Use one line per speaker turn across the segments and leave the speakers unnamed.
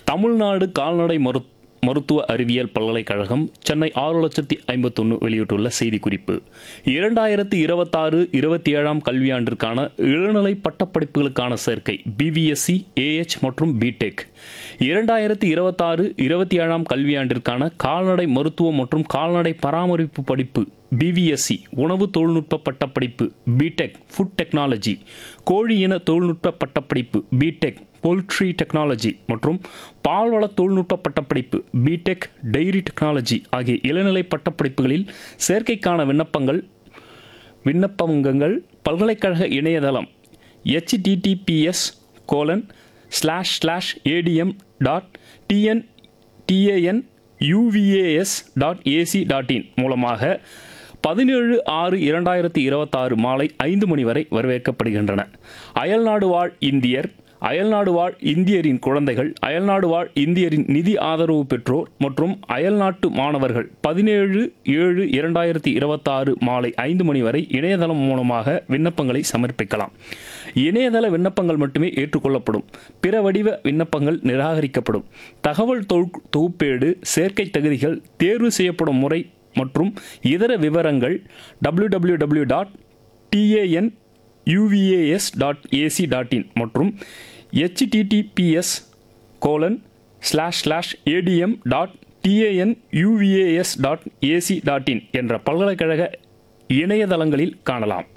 தமிழ்நாடு கால்நடை மரு மருத்துவ அறிவியல் பல்கலைக்கழகம் சென்னை ஆறு லட்சத்தி ஐம்பத்தொன்று வெளியிட்டுள்ள செய்திக்குறிப்பு இரண்டாயிரத்தி இருபத்தாறு இருபத்தி ஏழாம் கல்வியாண்டிற்கான இளநிலை பட்டப்படிப்புகளுக்கான சேர்க்கை பிவிஎஸ்சி ஏஎச் மற்றும் பிடெக் இரண்டாயிரத்தி இருபத்தாறு இருபத்தி ஏழாம் கல்வியாண்டிற்கான கால்நடை மருத்துவம் மற்றும் கால்நடை பராமரிப்பு படிப்பு பிவிஎஸ்சி உணவு தொழில்நுட்ப பட்டப்படிப்பு பிடெக் ஃபுட் டெக்னாலஜி கோழி இன தொழில்நுட்ப பட்டப்படிப்பு பிடெக் போல்ட்ரி டெக்னாலஜி மற்றும் பால்வள தொழில்நுட்ப பட்டப்படிப்பு பிடெக் டெய்ரி டெக்னாலஜி ஆகிய இளநிலை பட்டப்படிப்புகளில் சேர்க்கைக்கான விண்ணப்பங்கள் விண்ணப்பங்கள் பல்கலைக்கழக இணையதளம் https colon slash slash ATM dot TN TAN UVAS dot AC dot in மூலமாக பதினேழு ஆறு இரண்டாயிரத்தி இருபத்தாறு மாலை ஐந்து மணி வரை வரவேற்கப்படுகின்றன அயல்நாடு வாழ் இந்தியர் அயல்நாடு வாழ் இந்தியரின் குழந்தைகள் அயல்நாடு வாழ் இந்தியரின் நிதி ஆதரவு பெற்றோர் மற்றும் அயல்நாட்டு மாணவர்கள் பதினேழு ஏழு இரண்டாயிரத்தி இருபத்தாறு மாலை ஐந்து மணி வரை இணையதளம் மூலமாக விண்ணப்பங்களை சமர்ப்பிக்கலாம் இணையதள விண்ணப்பங்கள் மட்டுமே ஏற்றுக்கொள்ளப்படும் பிற வடிவ விண்ணப்பங்கள் நிராகரிக்கப்படும் தகவல் தொகு- தொகுப்பேடு சேர்க்கை தகுதிகள் தேர்வு செய்யப்படும் முறை மற்றும் இதர விவரங்கள் www.tan dot TAN UVAS dot AC dot in மற்றும் https colon slash slash ATM dot TAN UVAS dot AC dot in என்ற பல்கலைக்கழக இணையதளங்களில் காணலாம்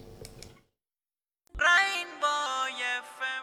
Rainbow FM.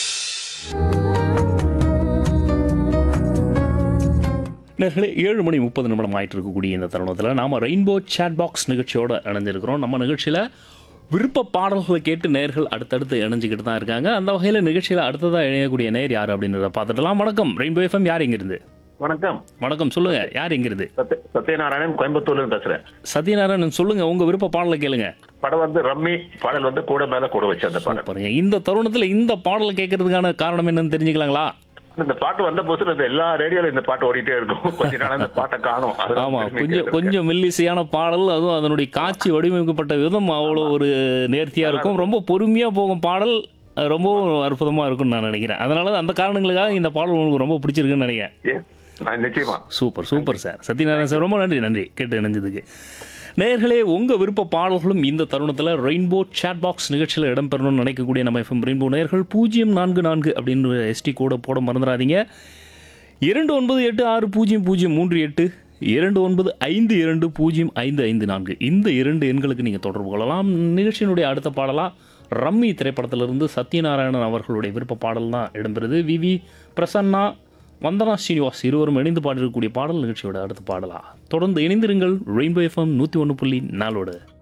நேர்களே ஏழு மணி முப்பது நிமிடம் ஆயிட்டு இருக்கக்கூடிய இந்த தருணத்தில் நாம ரெயின்போ சேட் பாக்ஸ் நிகழ்ச்சியோட இணைஞ்சிருக்கிறோம் நம்ம நிகழ்ச்சியில் விருப்ப பாடல்களை கேட்டு நேர்கள் அடுத்தடுத்து இணைஞ்சிக்கிட்டு தான் இருக்காங்க அந்த வகையில் நிகழ்ச்சியில் அடுத்ததாக இணையக்கூடிய நேர் யார் அப்படின்றத பார்த்துடலாம் வணக்கம் ரெயின்போ எஃப்எம் யார் எங்கிருந்து
வணக்கம்
வணக்கம் சொல்லுங்க யார் எங்கிருந்து
சத்ய சத்யநாராயணன் கோயம்புத்தூர்ல இருந்து பேசுறேன்
சத்யநாராயணன் சொல்லுங்க உங்க விருப்ப பாடலை கேளுங்க
படம் வந்து ரம்மி பாடல் வந்து கூட மேல கூட வச்ச அந்த பாடல்
பாருங்க இந்த தருணத்தில் இந்த பாடலை கேட்கறதுக்கான காரணம் என்னன்னு தெரிஞ்சுக்கலாங்களா
இந்த பாட்டு வந்த புதுசுல இந்த எல்லா ரேடியோல இந்த பாட்டு ஓடிட்டே இருக்கும் கொஞ்ச நாள் இந்த பாட்டை காணும் அதனால
ஆமா
திரும்பி
கொஞ்சம்
கேட்டிருக்கேன்.
கொஞ்சம் மெல்லிசையான பாடல் அதுவும் அதனுடைய காட்சி வடிவமைக்கப்பட்ட விதம் அவ்வளோ ஒரு நேர்த்தியா இருக்கும் ரொம்ப பொறுமையா போகும் பாடல் அஹ், ரொம்பவும் அற்புதமா இருக்கும்னு நான் நினைக்கிறேன் அதனால அந்த காரணங்களுக்காக இந்த பாடல் உங்களுக்கு ரொம்ப பிடிச்சிருக்குன்னு நினைக்கிறேன்
ஏ, நான் நிச்சயமா
super super sir Sathyanarayanan sir ரொம்ப நன்றி நன்றி கேட்டு இணைஞ்சதுக்கு நேர்களே உங்கள் விருப்ப பாடல்களும் இந்த தருணத்தில் ரெயின்போ சேட் பாக்ஸ் நிகழ்ச்சியில் இடம்பெறணும்னு நினைக்கக்கூடிய நம்ம எஃப்எம் ரெயின்போ நேர்கள் பூஜ்ஜியம் நான்கு நான்கு அப்படின்னு எஸ்டி கோட போட மறந்துடாதீங்க இரண்டு ஒன்பது எட்டு ஆறு பூஜ்ஜியம் பூஜ்ஜியம் மூன்று எட்டு இரண்டு ஒன்பது ஐந்து இரண்டு பூஜ்ஜியம் ஐந்து ஐந்து நான்கு இந்த இரண்டு எண்களுக்கு நீங்கள் தொடர்பு கொள்ளலாம் நிகழ்ச்சியினுடைய அடுத்த பாடலாக ரம்மி திரைப்படத்திலிருந்து சத்யநாராயணன் அவர்களுடைய விருப்ப பாடல் தான் இடம்பெறுது விவி பிரசன்னா வந்தனா ஸ்ரீனிவாஸ் இருவரும் இணைந்து பாடிருக்கக்கூடிய பாடல் நிகழ்ச்சியோட அடுத்த பாடலா தொடர்ந்து இணைந்திருங்கள் ரெயின்போ எஃப்எம் நூற்றி ஒன்று புள்ளி நாலோடு